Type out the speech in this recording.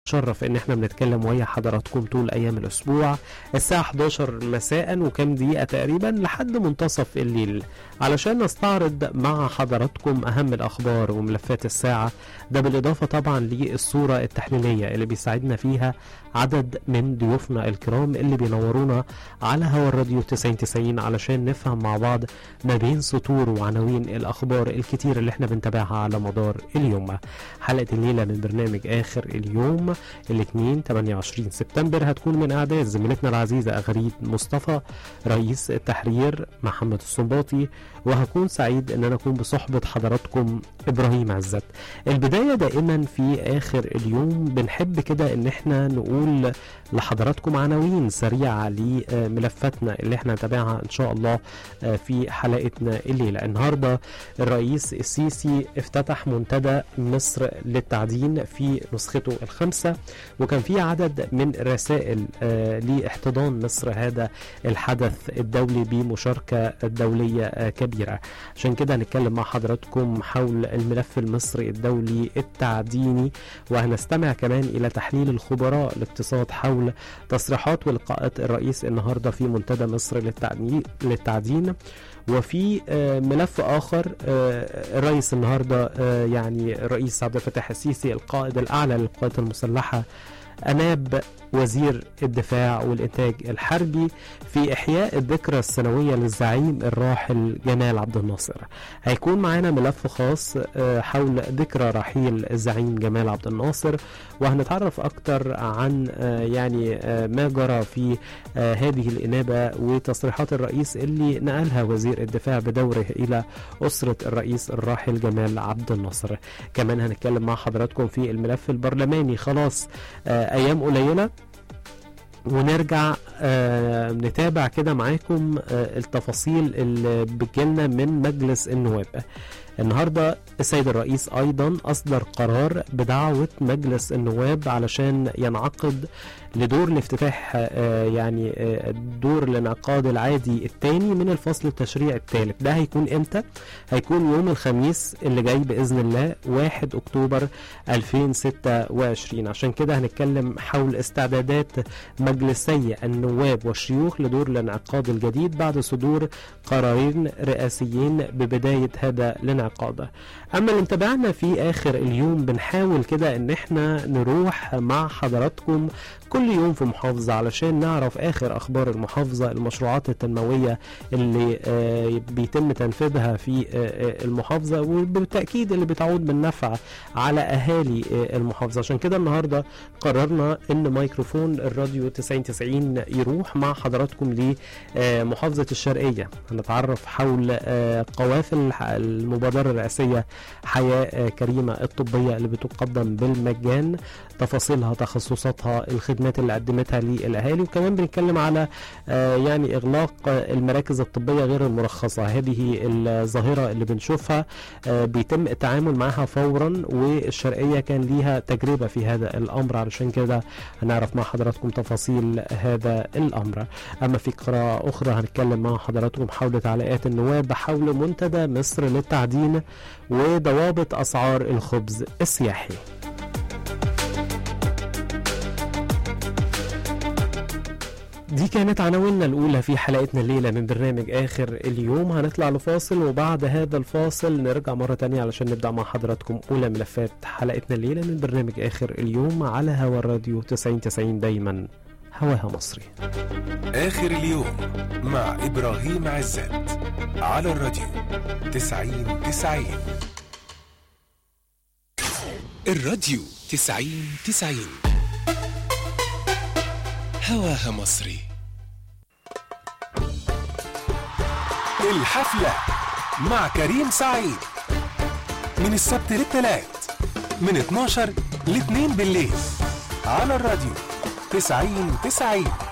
شرف ان احنا بنتكلم ويا حضراتكم طول ايام الاسبوع الساعة 11 مساء وكام دقيقة تقريبا لحد منتصف الليل علشان نستعرض مع حضراتكم اهم الاخبار وملفات الساعة ده بالاضافة طبعا للصورة التحليلية اللي بيساعدنا فيها عدد من ضيوفنا الكرام اللي بينورونا على هوا الراديو 9090 علشان نفهم مع بعض ما بين سطور وعناوين الاخبار الكتير اللي احنا بنتابعها على مدار اليوم حلقة الليلة من برنامج اخر اليوم الاثنين 28 سبتمبر هتكون من اعداد زميلتنا العزيزة اغريد مصطفى رئيس التحرير محمد السنباطي وهكون سعيد ان انا اكون بصحبة حضراتكم ابراهيم عزت البداية دائما في اخر اليوم بنحب كده ان احنا نقول لحضراتكم عناوين سريعة لملفاتنا اللي احنا نتابعها ان شاء الله في حلقتنا الليلة النهاردة الرئيس السيسي افتتح منتدى مصر للتعدين في نسخته الخامسة وكان في عدد من رسائل لاحتضان مصر هذا الحدث الدولي بمشاركة دولية كبيرة عشان كده هنتكلم مع حضراتكم حول الملف المصري الدولي التعديني وهنستمع كمان إلى تحليل الخبراء الاقتصاد حول تصريحات ولقاءات الرئيس النهارده في منتدى مصر للتعدين وفي ملف اخر الرئيس النهارده يعني الرئيس عبد الفتاح السيسي القائد الاعلى للقوات المسلحه اناب وزير الدفاع والإنتاج الحربي في إحياء الذكرى السنوية للزعيم الراحل جمال عبد الناصر هيكون معانا ملف خاص حول ذكرى رحيل الزعيم جمال عبد الناصر وهنتعرف أكتر عن يعني ما جرى في هذه الإنابة وتصريحات الرئيس اللي نقلها وزير الدفاع بدوره إلى أسرة الرئيس الراحل جمال عبد الناصر كمان هنتكلم مع حضراتكم في الملف البرلماني خلاص أيام قليلة ونرجع آه نتابع كده معاكم آه التفاصيل اللي بتجيلنا من مجلس النواب النهارده السيد الرئيس ايضا اصدر قرار بدعوه مجلس النواب علشان ينعقد لدور الافتتاح آه يعني دور الانعقاد العادي الثاني من الفصل التشريعي الثالث ده هيكون امتى هيكون يوم الخميس اللي جاي باذن الله 1 اكتوبر 2026 عشان كده هنتكلم حول استعدادات مجلسي النواب والشيوخ لدور الانعقاد الجديد بعد صدور قرارين رئاسيين ببدايه هذا الانعقاد اما اللي متابعنا في اخر اليوم بنحاول كده ان احنا نروح مع حضراتكم كل يوم في محافظة علشان نعرف آخر أخبار المحافظة المشروعات التنموية اللي آه بيتم تنفيذها في آه المحافظة وبالتأكيد اللي بتعود بالنفع على أهالي آه المحافظة عشان كده النهاردة قررنا أن ميكروفون الراديو 9090 يروح مع حضراتكم لمحافظة الشرقية هنتعرف حول قوافل المبادرة الرئاسية حياة كريمة الطبية اللي بتقدم بالمجان تفاصيلها تخصصاتها الخدمات اللي قدمتها للاهالي وكمان بنتكلم على آه يعني اغلاق آه المراكز الطبيه غير المرخصه هذه الظاهره اللي بنشوفها آه بيتم التعامل معها فورا والشرقيه كان ليها تجربه في هذا الامر علشان كده هنعرف مع حضراتكم تفاصيل هذا الامر اما في قراءه اخرى هنتكلم مع حضراتكم حول تعليقات النواب حول منتدى مصر للتعدين وضوابط اسعار الخبز السياحي دي كانت عناويننا الأولى في حلقتنا الليلة من برنامج آخر اليوم هنطلع لفاصل وبعد هذا الفاصل نرجع مرة تانية علشان نبدأ مع حضراتكم أولى ملفات حلقتنا الليلة من برنامج آخر اليوم على هوا الراديو 9090 دايما هواها مصري آخر اليوم مع إبراهيم عزت على الراديو 9090 الراديو 9090 هواها مصري الحفلة مع كريم سعيد من السبت للتلات من 12 ل 2 بالليل على الراديو 90 90